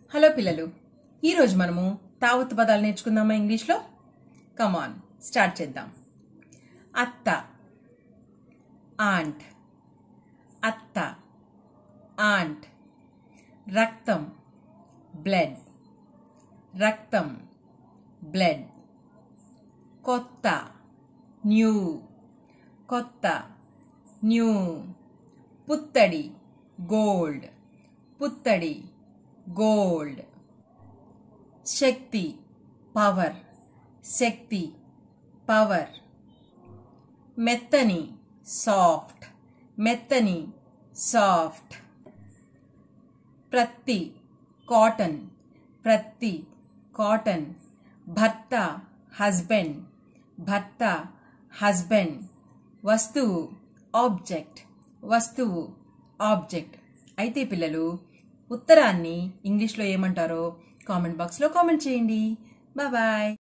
hello పిల్లలు ఈరోజు మనము తావత్తు పదాలు నేర్చుకుందామా ఇంగ్లీష్లో కమాన్ స్టార్ట్ చేద్దాం అత్త ఆంట్ అత్త ఆంట్ రక్తం బ్లడ్ రక్తం బ్లడ్ కొత్త న్యూ కొత్త న్యూ పుత్తడి గోల్డ్ పుత్తడి గోల్డ్ శక్తి పవర్ శక్తి పవర్ మెత్తని సాఫ్ట్ మెత్తని సాఫ్ట్ ప్రత్తి కాటన్ ప్రత్తి కాటన్ భర్త హస్బెండ్ భర్త హస్బెండ్ వస్తువు ఆబ్జెక్ట్ వస్తువు ఆబ్జెక్ట్ అయితే పిల్లలు ఉత్తరాన్ని ఇంగ్లీష్లో ఏమంటారో కామెంట్ బాక్స్లో కామెంట్ చేయండి బాయ్